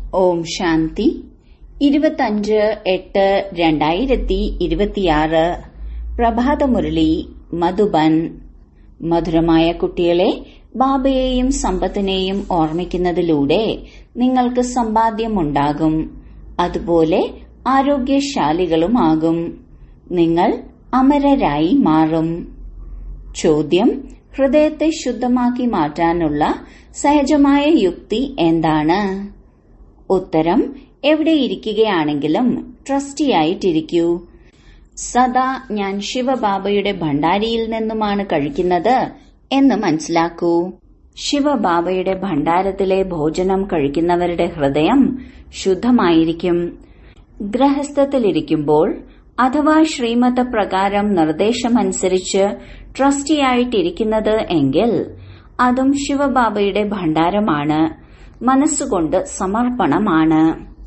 ഓം ശാന്തി ഇരുപത്തഞ്ച് എട്ട് രണ്ടായിരത്തി ഇരുപത്തിയാറ് പ്രഭാതമുരളി മധുബൻ മധുരമായ കുട്ടികളെ ബാബയെയും സമ്പത്തിനെയും ഓർമ്മിക്കുന്നതിലൂടെ നിങ്ങൾക്ക് സമ്പാദ്യമുണ്ടാകും അതുപോലെ ആരോഗ്യശാലികളുമാകും നിങ്ങൾ അമരരായി മാറും ചോദ്യം ഹൃദയത്തെ ശുദ്ധമാക്കി മാറ്റാനുള്ള സഹജമായ യുക്തി എന്താണ് ഉത്തരം എവിടെ ഇരിക്കുകയാണെങ്കിലും ട്രസ്റ്റിയായിട്ടിരിക്കൂ സദാ ഞാൻ ശിവബാബയുടെ ഭണ്ഡാരിയിൽ നിന്നുമാണ് കഴിക്കുന്നത് എന്ന് മനസ്സിലാക്കൂ ശിവബാബയുടെ ഭണ്ഡാരത്തിലെ ഭോജനം കഴിക്കുന്നവരുടെ ഹൃദയം ശുദ്ധമായിരിക്കും ഗ്രഹസ്ഥത്തിലിരിക്കുമ്പോൾ അഥവാ ശ്രീമത പ്രകാരം നിർദ്ദേശമനുസരിച്ച് ട്രസ്റ്റിയായിട്ടിരിക്കുന്നത് എങ്കിൽ അതും ശിവബാബയുടെ ഭണ്ഡാരമാണ് മനസ്സുകൊണ്ട് സമർപ്പണമാണ്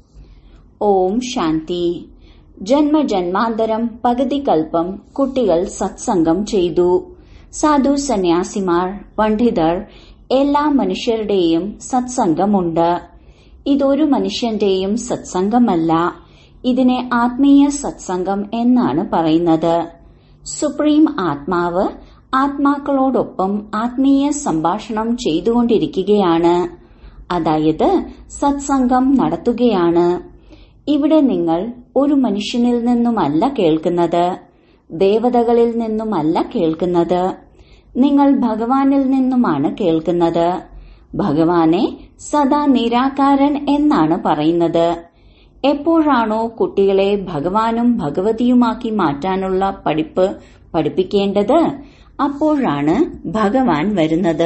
ഓം ശാന്തി ജന്മജന്മാന്തരം പകുതി കൽപ്പം കുട്ടികൾ സത്സംഗം ചെയ്തു സാധു സന്യാസിമാർ പണ്ഡിതർ എല്ലാ മനുഷ്യരുടെയും സത്സംഗമുണ്ട് ഇതൊരു മനുഷ്യന്റെയും സത്സംഗമല്ല ഇതിനെ ആത്മീയ സത്സംഗം എന്നാണ് പറയുന്നത് സുപ്രീം ആത്മാവ് ആത്മാക്കളോടൊപ്പം ആത്മീയ സംഭാഷണം ചെയ്തുകൊണ്ടിരിക്കുകയാണ് അതായത് സത്സംഗം നടത്തുകയാണ് ഇവിടെ നിങ്ങൾ ഒരു മനുഷ്യനിൽ നിന്നുമല്ല കേൾക്കുന്നത് ദേവതകളിൽ നിന്നുമല്ല കേൾക്കുന്നത് നിങ്ങൾ ഭഗവാനിൽ നിന്നുമാണ് കേൾക്കുന്നത് ഭഗവാനെ സദാ നിരാകാരൻ എന്നാണ് പറയുന്നത് എപ്പോഴാണോ കുട്ടികളെ ഭഗവാനും ഭഗവതിയുമാക്കി മാറ്റാനുള്ള പഠിപ്പ് പഠിപ്പിക്കേണ്ടത് അപ്പോഴാണ് ഭഗവാൻ വരുന്നത്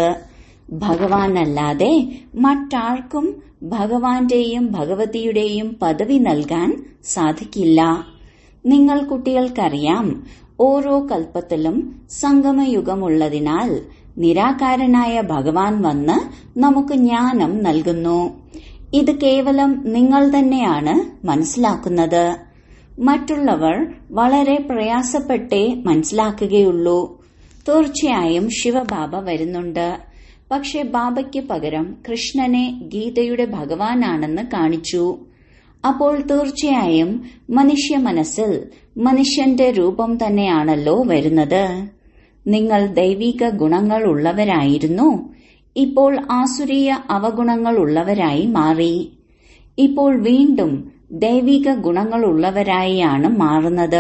ഭഗവാനല്ലാതെ മറ്റാർക്കും ഭഗവാന്റെയും ഭഗവതിയുടെയും പദവി നൽകാൻ സാധിക്കില്ല നിങ്ങൾ കുട്ടികൾക്കറിയാം ഓരോ കൽപ്പത്തിലും സംഗമയുഗമുള്ളതിനാൽ നിരാകാരനായ ഭഗവാൻ വന്ന് നമുക്ക് ജ്ഞാനം നൽകുന്നു ഇത് കേവലം നിങ്ങൾ തന്നെയാണ് മനസ്സിലാക്കുന്നത് മറ്റുള്ളവർ വളരെ പ്രയാസപ്പെട്ടേ മനസ്സിലാക്കുകയുള്ളൂ തീർച്ചയായും ശിവബാബ വരുന്നുണ്ട് പക്ഷെ ബാബയ്ക്ക് പകരം കൃഷ്ണനെ ഗീതയുടെ ഭഗവാനാണെന്ന് കാണിച്ചു അപ്പോൾ തീർച്ചയായും മനുഷ്യ മനസ്സിൽ മനുഷ്യന്റെ രൂപം തന്നെയാണല്ലോ വരുന്നത് നിങ്ങൾ ദൈവിക ഗുണങ്ങൾ ഉള്ളവരായിരുന്നു ഇപ്പോൾ ആസുരീയ അവഗുണങ്ങൾ ഉള്ളവരായി മാറി ഇപ്പോൾ വീണ്ടും ദൈവിക ഗുണങ്ങളുള്ളവരായാണ് മാറുന്നത്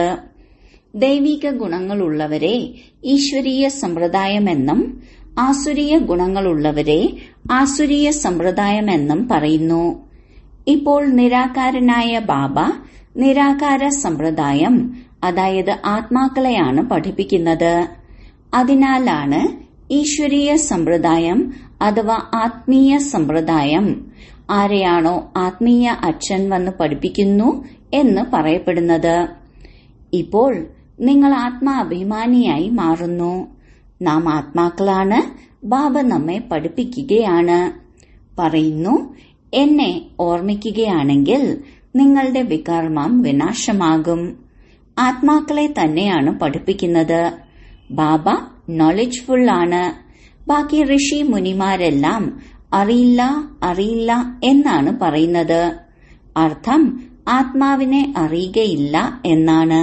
ദൈവിക ഗുണങ്ങളുള്ളവരെ ഈശ്വരീയ സമ്പ്രദായമെന്നും ആസുരീയ ഗുണങ്ങളുള്ളവരെ ആസുരീയ സമ്പ്രദായമെന്നും പറയുന്നു ഇപ്പോൾ നിരാകാരനായ ബാബ നിരാകാര സമ്പ്രദായം അതായത് ആത്മാക്കളെയാണ് പഠിപ്പിക്കുന്നത് അതിനാലാണ് ഈശ്വരീയ സമ്പ്രദായം അഥവാ ആത്മീയ സമ്പ്രദായം ആരെയാണോ ആത്മീയ അച്ഛൻ വന്ന് പഠിപ്പിക്കുന്നു എന്ന് പറയപ്പെടുന്നത് ഇപ്പോൾ നിങ്ങൾ ആത്മാഭിമാനിയായി മാറുന്നു നാം ആത്മാക്കളാണ് ബാബ നമ്മെ പഠിപ്പിക്കുകയാണ് പറയുന്നു എന്നെ ഓർമ്മിക്കുകയാണെങ്കിൽ നിങ്ങളുടെ വികർമ്മം വിനാശമാകും ആത്മാക്കളെ തന്നെയാണ് പഠിപ്പിക്കുന്നത് ബാബ നോളജ്ഫുൾ ആണ് ബാക്കി ഋഷി മുനിമാരെല്ലാം അറിയില്ല അറിയില്ല എന്നാണ് പറയുന്നത് അർത്ഥം ആത്മാവിനെ അറിയുകയില്ല എന്നാണ്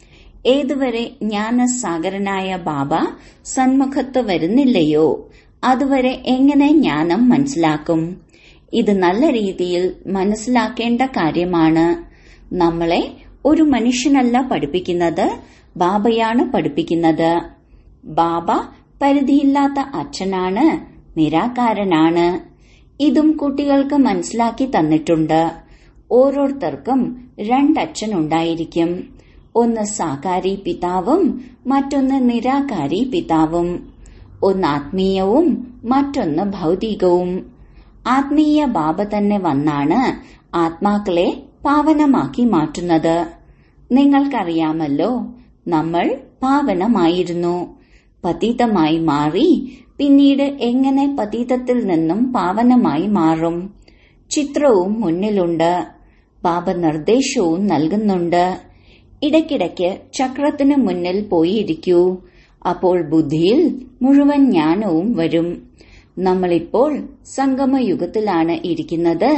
ഏതുവരെ ജ്ഞാനസാഗരനായ ബാബ സന്മുഖത്ത് വരുന്നില്ലയോ അതുവരെ എങ്ങനെ ജ്ഞാനം മനസ്സിലാക്കും ഇത് നല്ല രീതിയിൽ മനസ്സിലാക്കേണ്ട കാര്യമാണ് നമ്മളെ ഒരു മനുഷ്യനല്ല പഠിപ്പിക്കുന്നത് ബാബയാണ് പഠിപ്പിക്കുന്നത് ബാബ പരിധിയില്ലാത്ത അച്ഛനാണ് നിരാകാരനാണ് ഇതും കുട്ടികൾക്ക് മനസ്സിലാക്കി തന്നിട്ടുണ്ട് ഓരോരുത്തർക്കും രണ്ടച്ഛനുണ്ടായിരിക്കും ഒന്ന് സാകാരി പിതാവും മറ്റൊന്ന് നിരാകാരി പിതാവും ഒന്ന് ആത്മീയവും മറ്റൊന്ന് ഭൗതികവും ആത്മീയ ബാബ തന്നെ വന്നാണ് ആത്മാക്കളെ പാവനമാക്കി മാറ്റുന്നത് നിങ്ങൾക്കറിയാമല്ലോ നമ്മൾ പാവനമായിരുന്നു പതീതമായി മാറി പിന്നീട് എങ്ങനെ പതീതത്തിൽ നിന്നും പാവനമായി മാറും ചിത്രവും മുന്നിലുണ്ട് ബാബ നിർദ്ദേശവും നൽകുന്നുണ്ട് ഇടയ്ക്കിടയ്ക്ക് ചക്രത്തിന് മുന്നിൽ പോയിരിക്കൂ അപ്പോൾ ബുദ്ധിയിൽ മുഴുവൻ ജ്ഞാനവും വരും നമ്മളിപ്പോൾ സംഗമയുഗത്തിലാണ് ഇരിക്കുന്നത്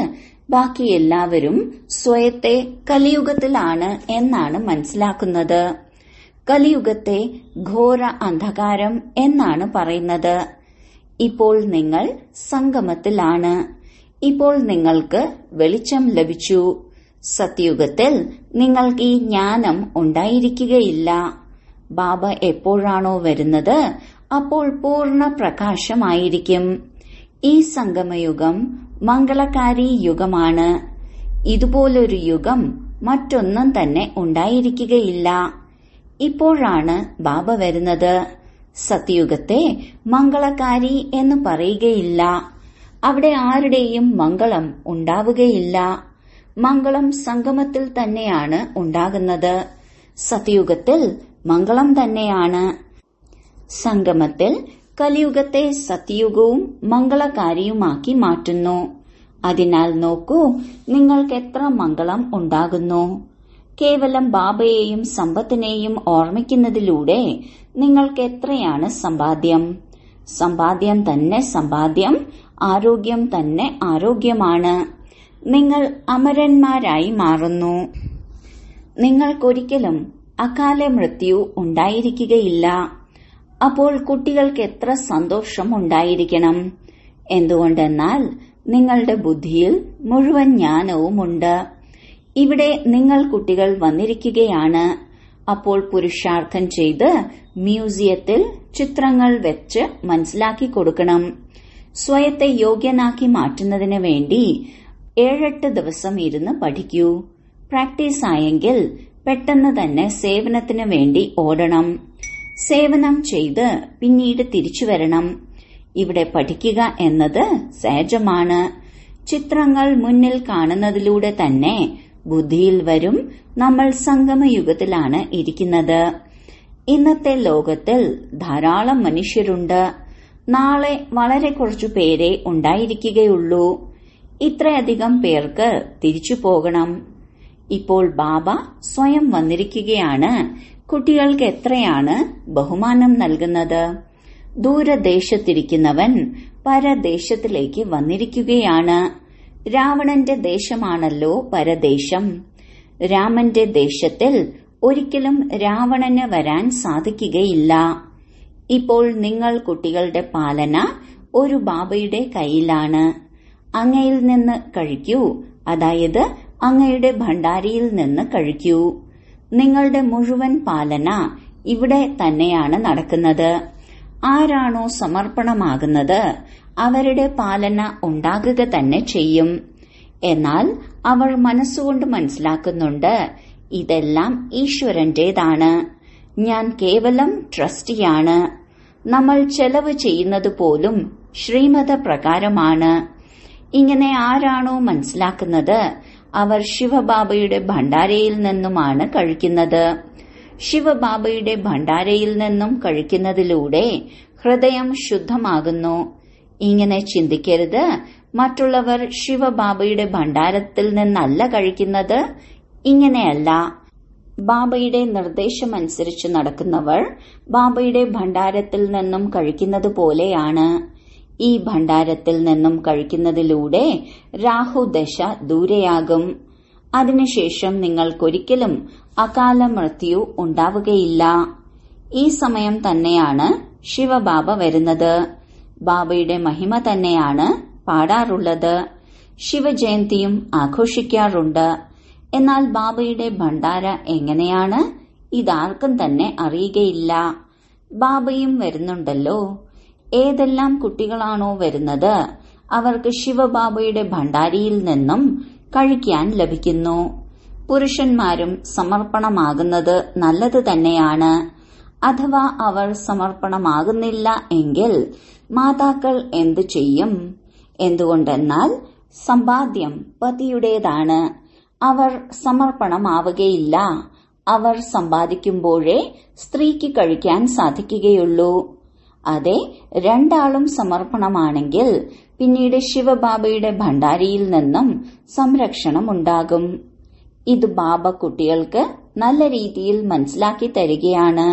ബാക്കി എല്ലാവരും സ്വയത്തെ കലിയുഗത്തിലാണ് എന്നാണ് മനസ്സിലാക്കുന്നത് കലിയുഗത്തെ ഘോര അന്ധകാരം എന്നാണ് പറയുന്നത് ഇപ്പോൾ നിങ്ങൾ സംഗമത്തിലാണ് ഇപ്പോൾ നിങ്ങൾക്ക് വെളിച്ചം ലഭിച്ചു സത്യുഗത്തിൽ നിങ്ങൾക്ക് ഈ ജ്ഞാനം ഉണ്ടായിരിക്കുകയില്ല ബാബ എപ്പോഴാണോ വരുന്നത് അപ്പോൾ പൂർണ്ണ പ്രകാശമായിരിക്കും ഈ സംഗമയുഗം മംഗളകാരി യുഗമാണ് ഇതുപോലൊരു യുഗം മറ്റൊന്നും തന്നെ ഉണ്ടായിരിക്കുകയില്ല ഇപ്പോഴാണ് ബാബ വരുന്നത് സത്യുഗത്തെ മംഗളകാരി എന്ന് പറയുകയില്ല അവിടെ ആരുടെയും മംഗളം ഉണ്ടാവുകയില്ല മംഗളം സംഗമത്തിൽ തന്നെയാണ് ഉണ്ടാകുന്നത് സത്യുഗത്തിൽ മംഗളം തന്നെയാണ് സംഗമത്തിൽ കലിയുഗത്തെ സത്യയുഗവും മംഗളകാരിയുമാക്കി മാറ്റുന്നു അതിനാൽ നോക്കൂ നിങ്ങൾക്ക് എത്ര മംഗളം ഉണ്ടാകുന്നു കേവലം ബാബയെയും സമ്പത്തിനെയും ഓർമ്മിക്കുന്നതിലൂടെ നിങ്ങൾക്ക് എത്രയാണ് സമ്പാദ്യം സമ്പാദ്യം തന്നെ സമ്പാദ്യം ആരോഗ്യം തന്നെ ആരോഗ്യമാണ് നിങ്ങൾ അമരന്മാരായി മാറുന്നു നിങ്ങൾക്കൊരിക്കലും അകാല മൃത്യു ഉണ്ടായിരിക്കുകയില്ല അപ്പോൾ കുട്ടികൾക്ക് എത്ര സന്തോഷം ഉണ്ടായിരിക്കണം എന്തുകൊണ്ടെന്നാൽ നിങ്ങളുടെ ബുദ്ധിയിൽ മുഴുവൻ ജ്ഞാനവുമുണ്ട് ഇവിടെ നിങ്ങൾ കുട്ടികൾ വന്നിരിക്കുകയാണ് അപ്പോൾ പുരുഷാർത്ഥം ചെയ്ത് മ്യൂസിയത്തിൽ ചിത്രങ്ങൾ വെച്ച് മനസ്സിലാക്കി കൊടുക്കണം സ്വയത്തെ യോഗ്യനാക്കി മാറ്റുന്നതിന് വേണ്ടി ഏഴെട്ട് ദിവസം ഇരുന്ന് പഠിക്കൂ പ്രാക്ടീസ് ആയെങ്കിൽ പെട്ടെന്ന് തന്നെ സേവനത്തിന് വേണ്ടി ഓടണം സേവനം ചെയ്ത് പിന്നീട് തിരിച്ചു വരണം ഇവിടെ പഠിക്കുക എന്നത് സഹജമാണ് ചിത്രങ്ങൾ മുന്നിൽ കാണുന്നതിലൂടെ തന്നെ ബുദ്ധിയിൽ വരും നമ്മൾ സംഗമയുഗത്തിലാണ് ഇരിക്കുന്നത് ഇന്നത്തെ ലോകത്തിൽ ധാരാളം മനുഷ്യരുണ്ട് നാളെ വളരെ കുറച്ചു പേരെ ഉണ്ടായിരിക്കുകയുള്ളൂ ഇത്രയധികം പേർക്ക് തിരിച്ചു പോകണം ഇപ്പോൾ ബാബ സ്വയം വന്നിരിക്കുകയാണ് കുട്ടികൾക്ക് എത്രയാണ് ബഹുമാനം നൽകുന്നത് ദൂരദേശത്തിരിക്കുന്നവൻ പരദേശത്തിലേക്ക് വന്നിരിക്കുകയാണ് രാവണന്റെ ദേശമാണല്ലോ പരദേശം രാമന്റെ ദേശത്തിൽ ഒരിക്കലും രാവണന് വരാൻ സാധിക്കുകയില്ല ഇപ്പോൾ നിങ്ങൾ കുട്ടികളുടെ പാലന ഒരു ബാബയുടെ കയ്യിലാണ് അങ്ങയിൽ നിന്ന് കഴിക്കൂ അതായത് അങ്ങയുടെ ഭണ്ഡാരിയിൽ നിന്ന് കഴിക്കൂ നിങ്ങളുടെ മുഴുവൻ പാലന ഇവിടെ തന്നെയാണ് നടക്കുന്നത് ആരാണോ സമർപ്പണമാകുന്നത് അവരുടെ പാലന ഉണ്ടാകുക തന്നെ ചെയ്യും എന്നാൽ അവർ മനസ്സുകൊണ്ട് മനസ്സിലാക്കുന്നുണ്ട് ഇതെല്ലാം ഈശ്വരന്റേതാണ് ഞാൻ കേവലം ട്രസ്റ്റിയാണ് നമ്മൾ ചെലവ് ചെയ്യുന്നത് പോലും ശ്രീമത പ്രകാരമാണ് ഇങ്ങനെ ആരാണോ മനസ്സിലാക്കുന്നത് അവർ ശിവബാബയുടെ ഭണ്ഡാരയിൽ നിന്നുമാണ് കഴിക്കുന്നത് ശിവബാബയുടെ ഭണ്ഡാരയിൽ നിന്നും കഴിക്കുന്നതിലൂടെ ഹൃദയം ശുദ്ധമാകുന്നു ഇങ്ങനെ ചിന്തിക്കരുത് മറ്റുള്ളവർ ശിവബാബയുടെ ഭണ്ഡാരത്തിൽ നിന്നല്ല കഴിക്കുന്നത് ഇങ്ങനെയല്ല ബാബയുടെ നിർദ്ദേശമനുസരിച്ച് നടക്കുന്നവർ ബാബയുടെ ഭണ്ഡാരത്തിൽ നിന്നും കഴിക്കുന്നത് പോലെയാണ് ഈ ഭണ്ഡാരത്തിൽ നിന്നും കഴിക്കുന്നതിലൂടെ രാഹുദശ ദൂരെയാകും അതിനുശേഷം നിങ്ങൾക്കൊരിക്കലും അകാല മൃത്യു ഉണ്ടാവുകയില്ല ഈ സമയം തന്നെയാണ് ശിവബാബ വരുന്നത് ബാബയുടെ മഹിമ തന്നെയാണ് പാടാറുള്ളത് ശിവജയന്തിയും ആഘോഷിക്കാറുണ്ട് എന്നാൽ ബാബയുടെ ഭണ്ഡാര എങ്ങനെയാണ് ഇതാർക്കും തന്നെ അറിയുകയില്ല ബാബയും വരുന്നുണ്ടല്ലോ ഏതെല്ലാം കുട്ടികളാണോ വരുന്നത് അവർക്ക് ശിവബാബയുടെ ഭണ്ഡാരിയിൽ നിന്നും കഴിക്കാൻ ലഭിക്കുന്നു പുരുഷന്മാരും സമർപ്പണമാകുന്നത് നല്ലത് തന്നെയാണ് അഥവാ അവർ സമർപ്പണമാകുന്നില്ല എങ്കിൽ മാതാക്കൾ എന്തു ചെയ്യും എന്തുകൊണ്ടെന്നാൽ സമ്പാദ്യം പതിയുടേതാണ് അവർ സമർപ്പണമാവുകയില്ല അവർ സമ്പാദിക്കുമ്പോഴേ സ്ത്രീക്ക് കഴിക്കാൻ സാധിക്കുകയുള്ളൂ അതെ രണ്ടാളും സമർപ്പണമാണെങ്കിൽ പിന്നീട് ശിവബാബയുടെ ഭണ്ഡാരിയിൽ നിന്നും സംരക്ഷണമുണ്ടാകും ഇത് ബാബ കുട്ടികൾക്ക് നല്ല രീതിയിൽ മനസ്സിലാക്കി തരികയാണ്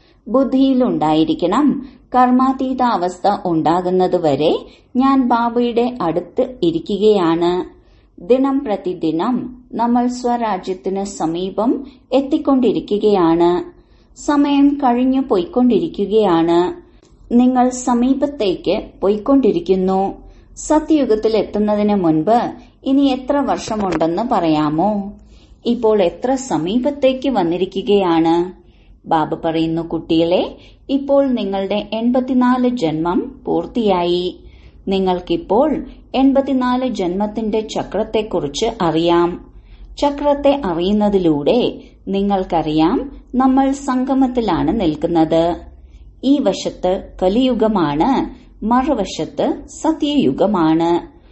ബുദ്ധിയിലുണ്ടായിരിക്കണം കർമാതീത അവസ്ഥ ഉണ്ടാകുന്നതുവരെ ഞാൻ ബാബയുടെ അടുത്ത് ഇരിക്കുകയാണ് ദിനം പ്രതിദിനം നമ്മൾ സ്വരാജ്യത്തിന് സമീപം എത്തിക്കൊണ്ടിരിക്കുകയാണ് സമയം കഴിഞ്ഞു പോയിക്കൊണ്ടിരിക്കുകയാണ് നിങ്ങൾ സമീപത്തേക്ക് പോയിക്കൊണ്ടിരിക്കുന്നു സത്യയുഗത്തിൽ എത്തുന്നതിന് മുൻപ് ഇനി എത്ര വർഷമുണ്ടെന്ന് പറയാമോ ഇപ്പോൾ എത്ര സമീപത്തേക്ക് വന്നിരിക്കുകയാണ് ബാബ പറയുന്നു കുട്ടികളെ ഇപ്പോൾ നിങ്ങളുടെ എൺപത്തിനാല് ജന്മം പൂർത്തിയായി നിങ്ങൾക്കിപ്പോൾ എൺപത്തിനാല് ജന്മത്തിന്റെ ചക്രത്തെക്കുറിച്ച് അറിയാം ചക്രത്തെ അറിയുന്നതിലൂടെ നിങ്ങൾക്കറിയാം നമ്മൾ സംഗമത്തിലാണ് നിൽക്കുന്നത് ഈ വശത്ത് കലിയുഗമാണ് മറുവശത്ത് സത്യയുഗമാണ്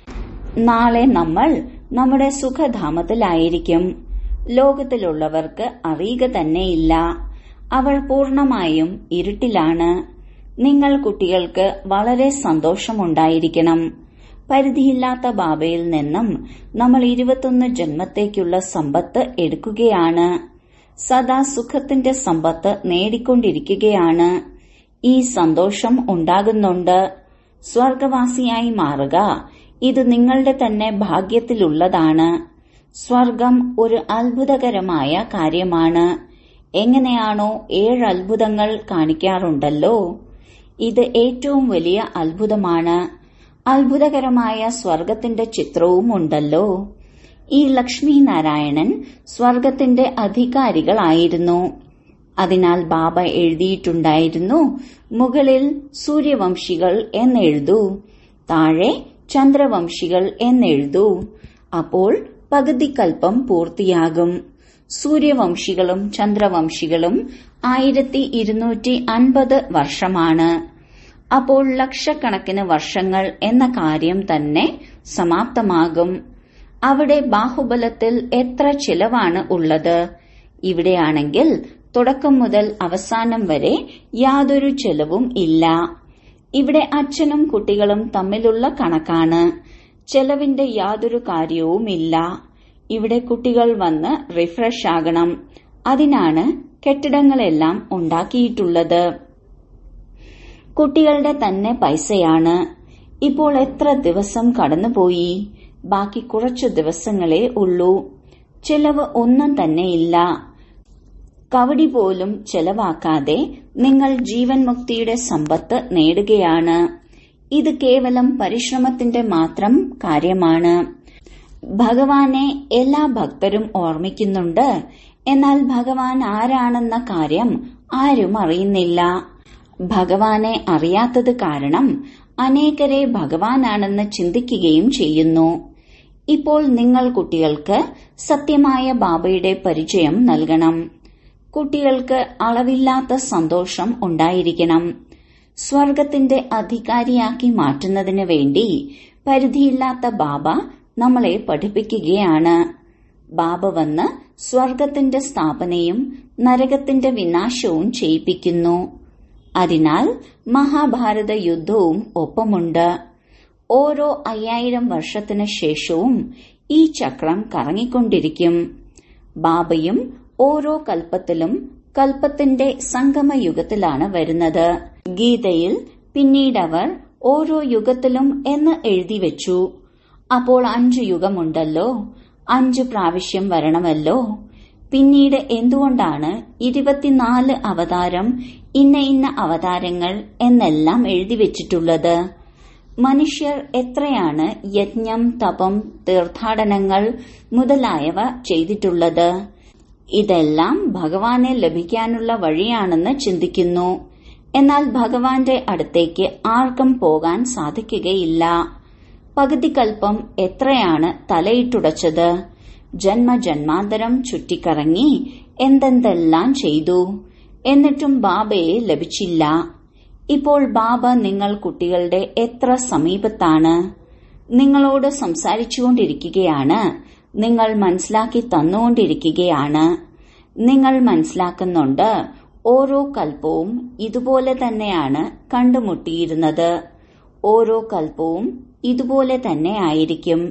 നാളെ നമ്മൾ നമ്മുടെ സുഖധാമത്തിലായിരിക്കും ലോകത്തിലുള്ളവർക്ക് അറിയുക തന്നെയില്ല അവർ പൂർണമായും ഇരുട്ടിലാണ് നിങ്ങൾ കുട്ടികൾക്ക് വളരെ സന്തോഷമുണ്ടായിരിക്കണം പരിധിയില്ലാത്ത ബാബയിൽ നിന്നും നമ്മൾ ഇരുപത്തൊന്ന് ജന്മത്തേക്കുള്ള സമ്പത്ത് എടുക്കുകയാണ് സദാ സുഖത്തിന്റെ സമ്പത്ത് നേടിക്കൊണ്ടിരിക്കുകയാണ് ഈ സന്തോഷം ഉണ്ടാകുന്നുണ്ട് സ്വർഗവാസിയായി മാറുക ഇത് നിങ്ങളുടെ തന്നെ ഭാഗ്യത്തിലുള്ളതാണ് സ്വർഗം ഒരു അത്ഭുതകരമായ കാര്യമാണ് എങ്ങനെയാണോ ഏഴ് അത്ഭുതങ്ങൾ കാണിക്കാറുണ്ടല്ലോ ഇത് ഏറ്റവും വലിയ അത്ഭുതമാണ് അത്ഭുതകരമായ സ്വർഗത്തിന്റെ ചിത്രവും ഉണ്ടല്ലോ ഈ ലക്ഷ്മി നാരായണൻ സ്വർഗത്തിന്റെ അധികാരികളായിരുന്നു അതിനാൽ ബാബ എഴുതിയിട്ടുണ്ടായിരുന്നു മുകളിൽ സൂര്യവംശികൾ എന്നെഴുതൂ താഴെ ചന്ദ്രവംശികൾ എന്നെഴുതൂ അപ്പോൾ പകുതി കൽപ്പം പൂർത്തിയാകും സൂര്യവംശികളും ചന്ദ്രവംശികളും ആയിരത്തി ഇരുന്നൂറ്റി അൻപത് വർഷമാണ് അപ്പോൾ ലക്ഷക്കണക്കിന് വർഷങ്ങൾ എന്ന കാര്യം തന്നെ സമാപ്തമാകും അവിടെ ബാഹുബലത്തിൽ എത്ര ചിലവാണ് ഉള്ളത് ഇവിടെയാണെങ്കിൽ തുടക്കം മുതൽ അവസാനം വരെ യാതൊരു ചെലവും ഇല്ല ഇവിടെ അച്ഛനും കുട്ടികളും തമ്മിലുള്ള കണക്കാണ് ചെലവിന്റെ യാതൊരു കാര്യവുമില്ല ഇവിടെ കുട്ടികൾ വന്ന് റിഫ്രഷ് ആകണം അതിനാണ് കെട്ടിടങ്ങളെല്ലാം ഉണ്ടാക്കിയിട്ടുള്ളത് കുട്ടികളുടെ തന്നെ പൈസയാണ് ഇപ്പോൾ എത്ര ദിവസം കടന്നുപോയി ബാക്കി കുറച്ചു ദിവസങ്ങളേ ഉള്ളൂ ചെലവ് ഒന്നും തന്നെയില്ല കവടി പോലും ചെലവാക്കാതെ നിങ്ങൾ ജീവൻ മുക്തിയുടെ സമ്പത്ത് നേടുകയാണ് ഇത് കേവലം പരിശ്രമത്തിന്റെ മാത്രം കാര്യമാണ് ഭഗവാനെ എല്ലാ ഭക്തരും ഓർമ്മിക്കുന്നുണ്ട് എന്നാൽ ഭഗവാൻ ആരാണെന്ന കാര്യം ആരും അറിയുന്നില്ല ഭഗവാനെ അറിയാത്തത് കാരണം അനേകരെ ഭഗവാനാണെന്ന് ചിന്തിക്കുകയും ചെയ്യുന്നു ഇപ്പോൾ നിങ്ങൾ കുട്ടികൾക്ക് സത്യമായ ബാബയുടെ പരിചയം നൽകണം കുട്ടികൾക്ക് അളവില്ലാത്ത സന്തോഷം ഉണ്ടായിരിക്കണം സ്വർഗത്തിന്റെ അധികാരിയാക്കി മാറ്റുന്നതിന് വേണ്ടി പരിധിയില്ലാത്ത ബാബ നമ്മളെ പഠിപ്പിക്കുകയാണ് ബാബ വന്ന് സ്വർഗത്തിന്റെ സ്ഥാപനയും നരകത്തിന്റെ വിനാശവും ചെയ്യിപ്പിക്കുന്നു അതിനാൽ മഹാഭാരത യുദ്ധവും ഒപ്പമുണ്ട് ഓരോ അയ്യായിരം വർഷത്തിനു ശേഷവും ഈ ചക്രം കറങ്ങിക്കൊണ്ടിരിക്കും ബാബയും ഓരോ കൽപ്പത്തിലും കൽപ്പത്തിന്റെ സംഗമയുഗത്തിലാണ് വരുന്നത് ഗീതയിൽ പിന്നീടവർ ഓരോ യുഗത്തിലും എന്ന് എഴുതി വെച്ചു അപ്പോൾ അഞ്ചു യുഗമുണ്ടല്ലോ അഞ്ചു പ്രാവശ്യം വരണമല്ലോ പിന്നീട് എന്തുകൊണ്ടാണ് ഇരുപത്തിനാല് അവതാരം ഇന്ന ഇന്ന അവതാരങ്ങൾ എന്നെല്ലാം എഴുതി വെച്ചിട്ടുള്ളത് മനുഷ്യർ എത്രയാണ് യജ്ഞം തപം തീർത്ഥാടനങ്ങൾ മുതലായവ ചെയ്തിട്ടുള്ളത് ഇതെല്ലാം ഭഗവാനെ ലഭിക്കാനുള്ള വഴിയാണെന്ന് ചിന്തിക്കുന്നു എന്നാൽ ഭഗവാന്റെ അടുത്തേക്ക് ആർക്കും പോകാൻ സാധിക്കുകയില്ല പകുതി കൽപ്പം എത്രയാണ് തലയിട്ടുടച്ചത് ജന്മജന്മാന്തരം ചുറ്റിക്കറങ്ങി എന്തെന്തെല്ലാം ചെയ്തു എന്നിട്ടും ബാബയെ ലഭിച്ചില്ല ഇപ്പോൾ ബാബ നിങ്ങൾ കുട്ടികളുടെ എത്ര സമീപത്താണ് നിങ്ങളോട് സംസാരിച്ചുകൊണ്ടിരിക്കുകയാണ് നിങ്ങൾ മനസ്സിലാക്കി തന്നുകൊണ്ടിരിക്കുകയാണ് നിങ്ങൾ മനസ്സിലാക്കുന്നുണ്ട് ഓരോ കൽപ്പവും ഇതുപോലെ തന്നെയാണ് കണ്ടുമുട്ടിയിരുന്നത് ഓരോ കൽപ്പവും ഇതുപോലെ തന്നെ ആയിരിക്കും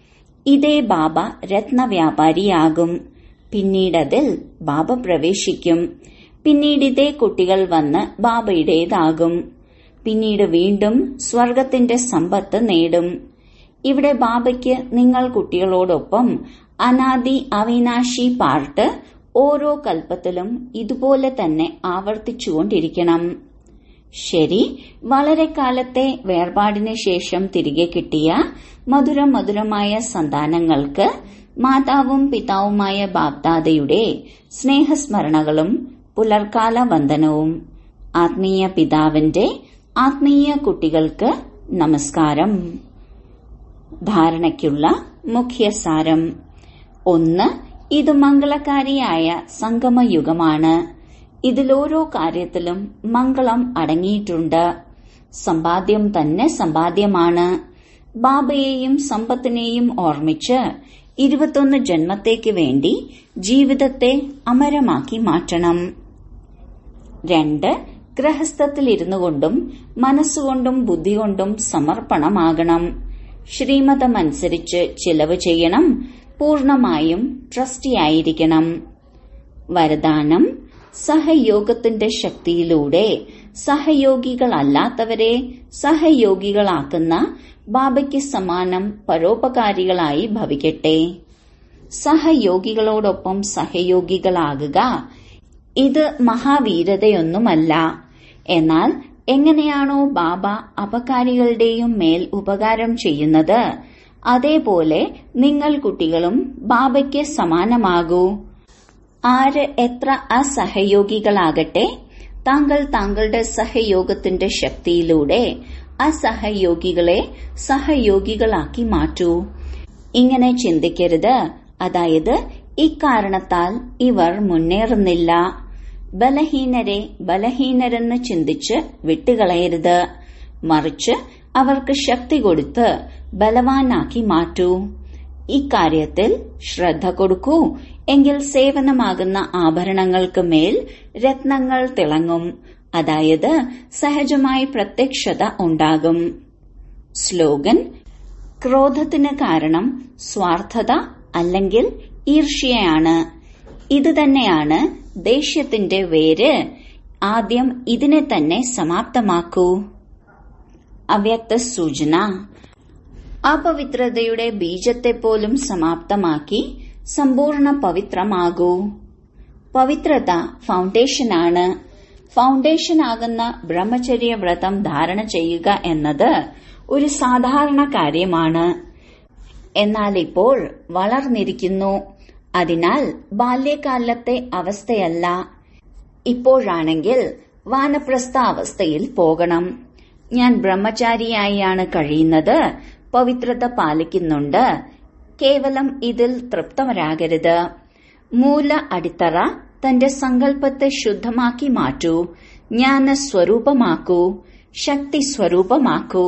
ഇതേ ബാബ രത്നവ്യാപാരിയാകും പിന്നീടതിൽ ബാബ പ്രവേശിക്കും പിന്നീട് ഇതേ കുട്ടികൾ വന്ന് ബാബയുടേതാകും പിന്നീട് വീണ്ടും സ്വർഗത്തിന്റെ സമ്പത്ത് നേടും ഇവിടെ ബാബയ്ക്ക് നിങ്ങൾ കുട്ടികളോടൊപ്പം അനാദി അവിനാശി പാർട്ട് ഓരോ കൽപ്പത്തിലും ഇതുപോലെ തന്നെ ആവർത്തിച്ചുകൊണ്ടിരിക്കണം ശരി വളരെ കാലത്തെ വേർപാടിന് ശേഷം തിരികെ കിട്ടിയ മധുരം മധുരമായ സന്താനങ്ങൾക്ക് മാതാവും പിതാവുമായ ബാബ്ദാദയുടെ സ്നേഹസ്മരണകളും പുലർക്കാല വന്ദനവും ആത്മീയ പിതാവിന്റെ ആത്മീയ കുട്ടികൾക്ക് നമസ്കാരം ധാരണയ്ക്കുള്ള മുഖ്യസാരം ഒന്ന് ഇത് മംഗളകാരിയായ സംഗമയുഗമാണ് ഇതിലോരോ കാര്യത്തിലും മംഗളം അടങ്ങിയിട്ടുണ്ട് സമ്പാദ്യം തന്നെ സമ്പാദ്യമാണ് ബാബയെയും സമ്പത്തിനെയും ഓർമ്മിച്ച് ഇരുപത്തൊന്ന് ജന്മത്തേക്ക് വേണ്ടി ജീവിതത്തെ അമരമാക്കി മാറ്റണം രണ്ട് ഗ്രഹസ്ഥത്തിലിരുന്നു കൊണ്ടും മനസ്സുകൊണ്ടും ബുദ്ധി കൊണ്ടും സമർപ്പണമാകണം ശ്രീമതമനുസരിച്ച് ചിലവ് ചെയ്യണം പൂർണമായും ട്രസ്റ്റിയായിരിക്കണം വരദാനം സഹയോഗത്തിന്റെ ശക്തിയിലൂടെ സഹയോഗികളല്ലാത്തവരെ സഹയോഗികളാക്കുന്ന ബാബയ്ക്ക് സമാനം പരോപകാരികളായി ഭവിക്കട്ടെ സഹയോഗികളോടൊപ്പം സഹയോഗികളാകുക ഇത് മഹാവീരതയൊന്നുമല്ല എന്നാൽ എങ്ങനെയാണോ ബാബ അപകാരികളുടെയും മേൽ ഉപകാരം ചെയ്യുന്നത് അതേപോലെ നിങ്ങൾ കുട്ടികളും ബാബയ്ക്ക് സമാനമാകൂ ആര് എത്ര അസഹയോഗികളാകട്ടെ താങ്കൾ താങ്കളുടെ സഹയോഗത്തിന്റെ ശക്തിയിലൂടെ അസഹയോഗികളെ സഹയോഗികളാക്കി മാറ്റൂ ഇങ്ങനെ ചിന്തിക്കരുത് അതായത് ഇക്കാരണത്താൽ ഇവർ മുന്നേറുന്നില്ല ബലഹീനരെ ബലഹീനരെന്ന് ചിന്തിച്ച് വിട്ടുകളയരുത് മറിച്ച് അവർക്ക് ശക്തി കൊടുത്ത് ബലവാനാക്കി മാറ്റൂ ഇക്കാര്യത്തിൽ ശ്രദ്ധ കൊടുക്കൂ എങ്കിൽ സേവനമാകുന്ന ആഭരണങ്ങൾക്ക് മേൽ രത്നങ്ങൾ തിളങ്ങും അതായത് സഹജമായി പ്രത്യക്ഷത ഉണ്ടാകും സ്ലോഗൻ ക്രോധത്തിന് കാരണം സ്വാർത്ഥത അല്ലെങ്കിൽ ഈർഷ്യയാണ് ഇത് തന്നെയാണ് ദേഷ്യത്തിന്റെ വേര് ആദ്യം ഇതിനെ തന്നെ സമാപ്തമാക്കൂ അവ്യക്ത സൂചന അപവിത്രതയുടെ ബീജത്തെ പോലും സമാപ്തമാക്കി സമ്പൂർണ്ണ പവിത്രമാകൂ പവിത്രത ഫൗണ്ടേഷനാണ് ഫൗണ്ടേഷനാകുന്ന ബ്രഹ്മചര്യ വ്രതം ധാരണ ചെയ്യുക എന്നത് ഒരു സാധാരണ കാര്യമാണ് എന്നാൽ ഇപ്പോൾ വളർന്നിരിക്കുന്നു അതിനാൽ ബാല്യകാലത്തെ അവസ്ഥയല്ല ഇപ്പോഴാണെങ്കിൽ വാനപ്രസ്ഥ അവസ്ഥയിൽ പോകണം ഞാൻ ബ്രഹ്മചാരിയായാണ് കഴിയുന്നത് പവിത്രത പാലിക്കുന്നുണ്ട് കേവലം ഇതിൽ തൃപ്തമരാകരുത് മൂല അടിത്തറ തന്റെ സങ്കല്പത്തെ ശുദ്ധമാക്കി മാറ്റൂ ജ്ഞാന സ്വരൂപമാക്കൂ ശക്തി സ്വരൂപമാക്കൂ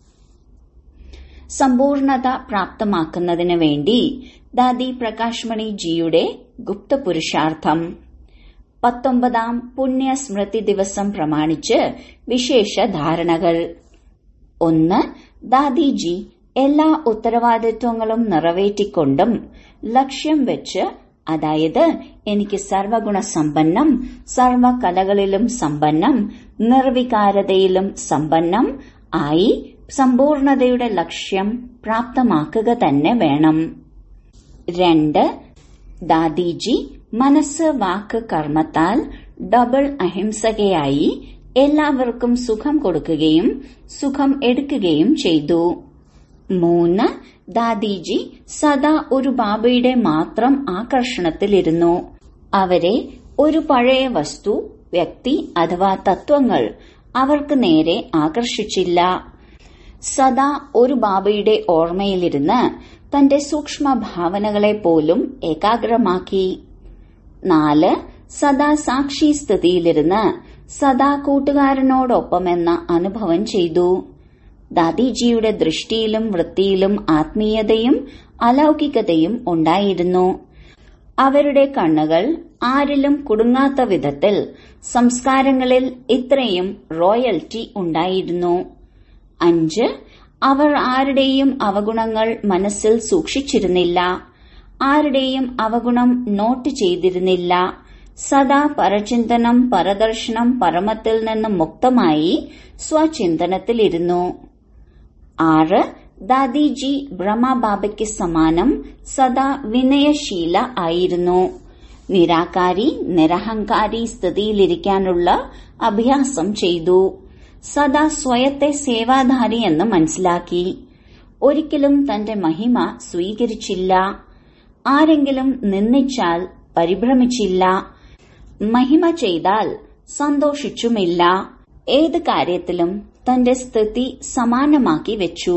സമ്പൂർണത പ്രാപ്തമാക്കുന്നതിന് വേണ്ടി ദാദി പ്രകാശ്മണി ജിയുടെ ഗുപ്തപുരുഷാർത്ഥം പത്തൊമ്പതാം പുണ്യ സ്മൃതി ദിവസം പ്രമാണിച്ച് വിശേഷ ധാരണകൾ ഒന്ന് ദാദിജി എല്ലാ ഉത്തരവാദിത്വങ്ങളും നിറവേറ്റിക്കൊണ്ടും ലക്ഷ്യം വെച്ച് അതായത് എനിക്ക് സർവഗുണ സമ്പന്നം സർവകലകളിലും സമ്പന്നം നിർവികാരതയിലും സമ്പന്നം ആയി സമ്പൂർണതയുടെ ലക്ഷ്യം പ്രാപ്തമാക്കുക തന്നെ വേണം രണ്ട് ദാദിജി മനസ്സ് വാക്ക് കർമ്മത്താൽ ഡബിൾ അഹിംസകയായി എല്ലാവർക്കും സുഖം കൊടുക്കുകയും സുഖം എടുക്കുകയും ചെയ്തു മൂന്ന് ദാദിജി സദാ ഒരു ബാബയുടെ മാത്രം ആകർഷണത്തിലിരുന്നു അവരെ ഒരു പഴയ വസ്തു വ്യക്തി അഥവാ തത്വങ്ങൾ അവർക്ക് നേരെ ആകർഷിച്ചില്ല സദാ ഒരു ബാബയുടെ ഓർമ്മയിലിരുന്ന് തന്റെ സൂക്ഷ്മ ഭാവനകളെ പോലും ഏകാഗ്രമാക്കി നാല് സദാ സാക്ഷി സ്ഥിതിയിലിരുന്ന് സദാ കൂട്ടുകാരനോടൊപ്പമെന്ന അനുഭവം ചെയ്തു ദാദിജിയുടെ ദൃഷ്ടിയിലും വൃത്തിയിലും ആത്മീയതയും അലൗകികതയും ഉണ്ടായിരുന്നു അവരുടെ കണ്ണുകൾ ആരിലും കുടുങ്ങാത്ത വിധത്തിൽ സംസ്കാരങ്ങളിൽ ഇത്രയും റോയൽറ്റി ഉണ്ടായിരുന്നു അഞ്ച് അവർ ആരുടെയും അവഗുണങ്ങൾ മനസ്സിൽ സൂക്ഷിച്ചിരുന്നില്ല ആരുടെയും അവഗുണം നോട്ട് ചെയ്തിരുന്നില്ല സദാ പരചിന്തനം പരദർശനം പരമത്തിൽ നിന്ന് മുക്തമായി സ്വചിന്തനത്തിലിരുന്നു ആറ് ദാദിജി ബ്രഹ്മബാബയ്ക്ക് സമാനം സദാ വിനയശീല ആയിരുന്നു നിരാകാരി നിരഹങ്കാരി സ്ഥിതിയിലിരിക്കാനുള്ള അഭ്യാസം ചെയ്തു സദാ സ്വയത്തെ സേവാധാരി എന്ന് മനസ്സിലാക്കി ഒരിക്കലും തന്റെ മഹിമ സ്വീകരിച്ചില്ല ആരെങ്കിലും നിന്ദിച്ചാൽ പരിഭ്രമിച്ചില്ല മഹിമ ചെയ്താൽ സന്തോഷിച്ചുമില്ല ഏത് കാര്യത്തിലും തന്റെ സ്ഥിതി സമാനമാക്കി വെച്ചു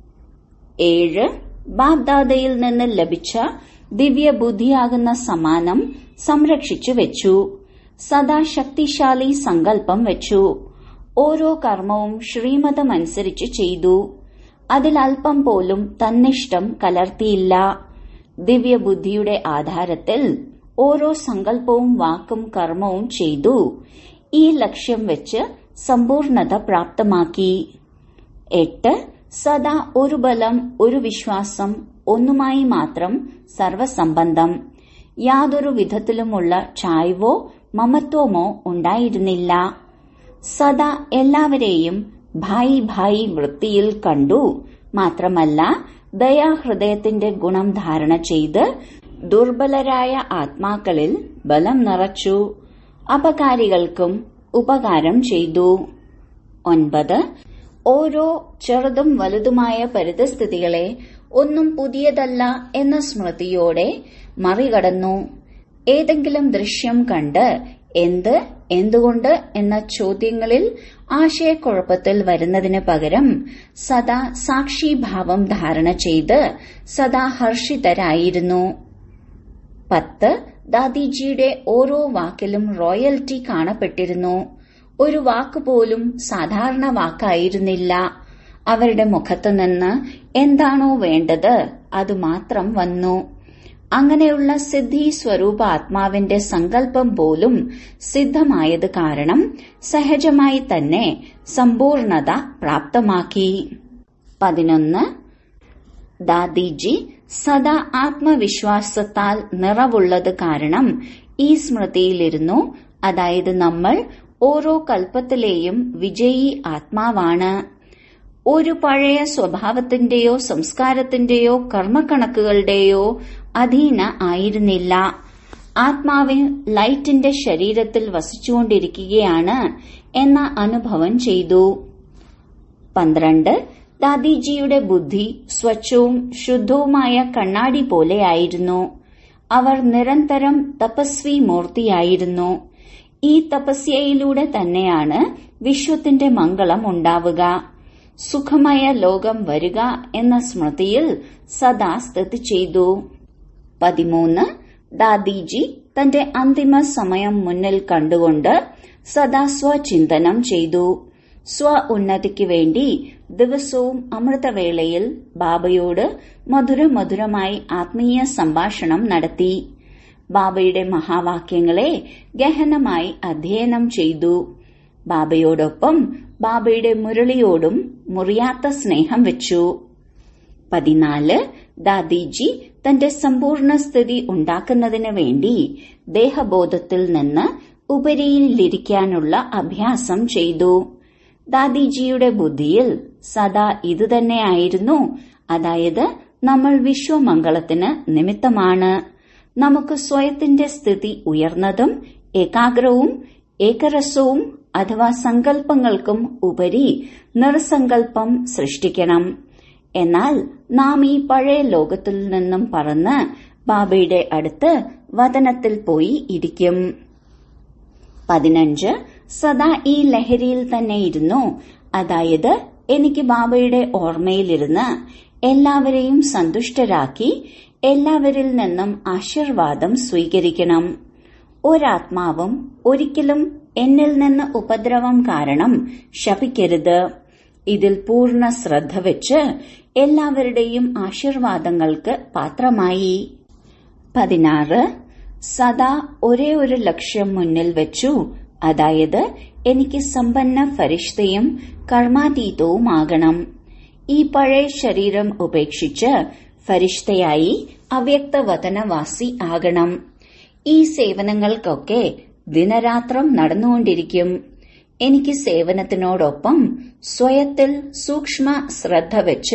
ഏഴ് ബാബ്ദാദയിൽ നിന്ന് ലഭിച്ച ദിവ്യ ബുദ്ധിയാകുന്ന സമാനം സംരക്ഷിച്ചു വെച്ചു സദാ ശക്തിശാലി സങ്കല്പം വെച്ചു ഓരോ കർമ്മവും ശ്രീമതമനുസരിച്ച് ചെയ്തു അതിൽ അല്പം പോലും തന്നിഷ്ടം കലർത്തിയില്ല ദിവ്യബുദ്ധിയുടെ ആധാരത്തിൽ ഓരോ സങ്കല്പവും വാക്കും കർമ്മവും ചെയ്തു ഈ ലക്ഷ്യം വെച്ച് സമ്പൂർണത പ്രാപ്തമാക്കി എട്ട് സദാ ഒരു ബലം ഒരു വിശ്വാസം ഒന്നുമായി മാത്രം സർവസംബന്ധം യാതൊരു വിധത്തിലുമുള്ള ചായ്വോ മമത്വമോ ഉണ്ടായിരുന്നില്ല സദാ എല്ലാവരെയും ഭായി ഭായി വൃത്തിയിൽ കണ്ടു മാത്രമല്ല ദയാഹൃദയത്തിന്റെ ഗുണം ധാരണ ചെയ്ത് ദുർബലരായ ആത്മാക്കളിൽ ബലം നിറച്ചു അപകാരികൾക്കും ഉപകാരം ചെയ്തു ഒൻപത് ഓരോ ചെറുതും വലുതുമായ പരിതസ്ഥിതികളെ ഒന്നും പുതിയതല്ല എന്ന സ്മൃതിയോടെ മറികടന്നു ഏതെങ്കിലും ദൃശ്യം കണ്ട് എന്ത് എന്തുകൊണ്ട് എന്ന ചോദ്യങ്ങളിൽ ആശയക്കുഴപ്പത്തിൽ വരുന്നതിന് പകരം സദാ സാക്ഷിഭാവം ധാരണ ചെയ്ത് സദാ ഹർഷിതരായിരുന്നു പത്ത് ദാദിജിയുടെ ഓരോ വാക്കിലും റോയൽറ്റി കാണപ്പെട്ടിരുന്നു ഒരു വാക്ക് പോലും സാധാരണ വാക്കായിരുന്നില്ല അവരുടെ മുഖത്തു നിന്ന് എന്താണോ വേണ്ടത് അത് മാത്രം വന്നു അങ്ങനെയുള്ള സിദ്ധി സ്വരൂപ ആത്മാവിന്റെ സങ്കല്പം പോലും സിദ്ധമായത് കാരണം സഹജമായി തന്നെ സമ്പൂർണത പ്രാപ്തമാക്കി പതിനൊന്ന് ദാദിജി സദാ ആത്മവിശ്വാസത്താൽ നിറവുള്ളത് കാരണം ഈ സ്മൃതിയിലിരുന്നു അതായത് നമ്മൾ ഓരോ കൽപ്പത്തിലെയും വിജയി ആത്മാവാണ് ഒരു പഴയ സ്വഭാവത്തിന്റെയോ സംസ്കാരത്തിന്റെയോ കർമ്മക്കണക്കുകളുടെയോ അധീന ആയിരുന്നില്ല ആത്മാവിൽ ലൈറ്റിന്റെ ശരീരത്തിൽ വസിച്ചുകൊണ്ടിരിക്കുകയാണ് എന്ന അനുഭവം ചെയ്തു പന്ത്രണ്ട് ദാദിജിയുടെ ബുദ്ധി സ്വച്ഛവും ശുദ്ധവുമായ കണ്ണാടി പോലെയായിരുന്നു അവർ നിരന്തരം തപസ്വി മൂർത്തിയായിരുന്നു ഈ തപസ്യയിലൂടെ തന്നെയാണ് വിശ്വത്തിന്റെ മംഗളം ഉണ്ടാവുക സുഖമയ ലോകം വരിക എന്ന സ്മൃതിയിൽ സദാ സ്ഥിതി ചെയ്തു പതിമൂന്ന് ദാദിജി തന്റെ അന്തിമ സമയം മുന്നിൽ കണ്ടുകൊണ്ട് സദാ സ്വചിന്തനം ചെയ്തു സ്വ ഉന്നതിക്ക് വേണ്ടി ദിവസവും അമൃതവേളയിൽ ബാബയോട് മധുരമധുരമായി ആത്മീയ സംഭാഷണം നടത്തി ബാബയുടെ മഹാവാക്യങ്ങളെ ഗഹനമായി അധ്യയനം ചെയ്തു ബാബയോടൊപ്പം ബാബയുടെ മുരളിയോടും മുറിയാത്ത സ്നേഹം വെച്ചു പതിനാല് ദാദിജി തന്റെ സമ്പൂർണ്ണ സ്ഥിതി ഉണ്ടാക്കുന്നതിന് വേണ്ടി ദേഹബോധത്തിൽ നിന്ന് ഉപരിയിലിരിക്കാനുള്ള അഭ്യാസം ചെയ്തു ദാദിജിയുടെ ബുദ്ധിയിൽ സദാ ഇതുതന്നെയായിരുന്നു അതായത് നമ്മൾ വിശ്വമംഗളത്തിന് നിമിത്തമാണ് നമുക്ക് സ്വയത്തിന്റെ സ്ഥിതി ഉയർന്നതും ഏകാഗ്രവും ഏകരസവും അഥവാ സങ്കല്പങ്ങൾക്കും ഉപരി നിർസങ്കല്പം സൃഷ്ടിക്കണം എന്നാൽ നാം ഈ പഴയ ലോകത്തിൽ നിന്നും പറന്ന് ബാബയുടെ അടുത്ത് വതനത്തിൽ പോയി ഇരിക്കും പതിനഞ്ച് സദാ ഈ ലഹരിയിൽ തന്നെ ഇരുന്നു അതായത് എനിക്ക് ബാബയുടെ ഓർമ്മയിലിരുന്ന് എല്ലാവരെയും സന്തുഷ്ടരാക്കി എല്ലാവരിൽ നിന്നും ആശീർവാദം സ്വീകരിക്കണം ഒരാത്മാവും ഒരിക്കലും എന്നിൽ നിന്ന് ഉപദ്രവം കാരണം ശപിക്കരുത് ഇതിൽ പൂർണ്ണ ശ്രദ്ധ വെച്ച് എല്ലാവരുടെയും ആശീർവാദങ്ങൾക്ക് പാത്രമായി പതിനാറ് സദാ ഒരേ ഒരു ലക്ഷ്യം മുന്നിൽ വെച്ചു അതായത് എനിക്ക് സമ്പന്ന ഫരിഷ്തയും കർമാതീതവുമാകണം ഈ പഴയ ശരീരം ഉപേക്ഷിച്ച് ഫരിഷ്തയായി അവ്യക്തവതനവാസി ആകണം ഈ സേവനങ്ങൾക്കൊക്കെ ദിനരാത്രം നടന്നുകൊണ്ടിരിക്കും എനിക്ക് സേവനത്തിനോടൊപ്പം സ്വയത്തിൽ സൂക്ഷ്മ ശ്രദ്ധ വെച്ച്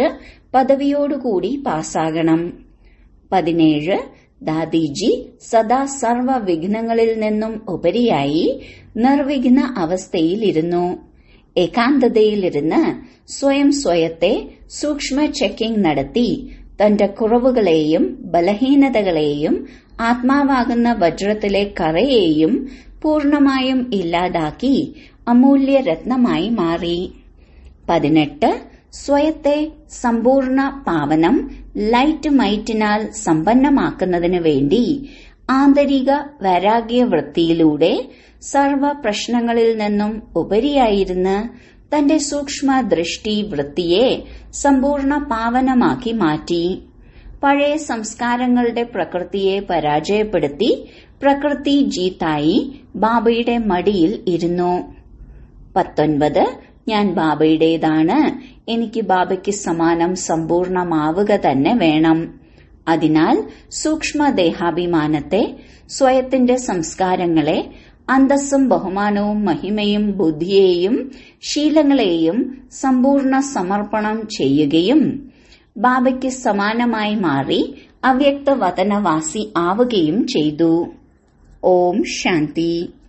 പദവിയോടുകൂടി പാസ്സാകണം പതിനേഴ് ദാദിജി സദാ സർവ വിഘ്നങ്ങളിൽ നിന്നും ഉപരിയായി നിർവിഘ്ന അവസ്ഥയിലിരുന്നു ഏകാന്തതയിലിരുന്ന് സ്വയം സ്വയത്തെ സൂക്ഷ്മ ചെക്കിംഗ് നടത്തി തന്റെ കുറവുകളെയും ബലഹീനതകളെയും ആത്മാവാകുന്ന വജ്രത്തിലെ കറയെയും പൂർണമായും ഇല്ലാതാക്കി അമൂല്യ രത്നമായി മാറി പതിനെട്ട് സ്വയത്തെ സമ്പൂർണ്ണ പാവനം ലൈറ്റ് മൈറ്റിനാൽ സമ്പന്നമാക്കുന്നതിനു വേണ്ടി ആന്തരിക വൈരാഗ്യവൃത്തിയിലൂടെ സർവ പ്രശ്നങ്ങളിൽ നിന്നും ഉപരിയായിരുന്ന് തന്റെ സൂക്ഷ്മ ദൃഷ്ടി വൃത്തിയെ സമ്പൂർണ്ണ പാവനമാക്കി മാറ്റി പഴയ സംസ്കാരങ്ങളുടെ പ്രകൃതിയെ പരാജയപ്പെടുത്തി പ്രകൃതി ജീത്തായി ബാബയുടെ മടിയിൽ ഇരുന്നു പത്തൊൻപത് ഞാൻ ബാബയുടേതാണ് എനിക്ക് ബാബയ്ക്ക് സമാനം സമ്പൂർണമാവുക തന്നെ വേണം അതിനാൽ സൂക്ഷ്മദേഹാഭിമാനത്തെ സ്വയത്തിന്റെ സംസ്കാരങ്ങളെ അന്തസ്സും ബഹുമാനവും മഹിമയും ബുദ്ധിയെയും ശീലങ്ങളെയും സമ്പൂർണ്ണ സമർപ്പണം ചെയ്യുകയും ബാബയ്ക്ക് സമാനമായി മാറി അവ്യക്തവതനവാസി ആവുകയും ചെയ്തു ഓം ശാന്തി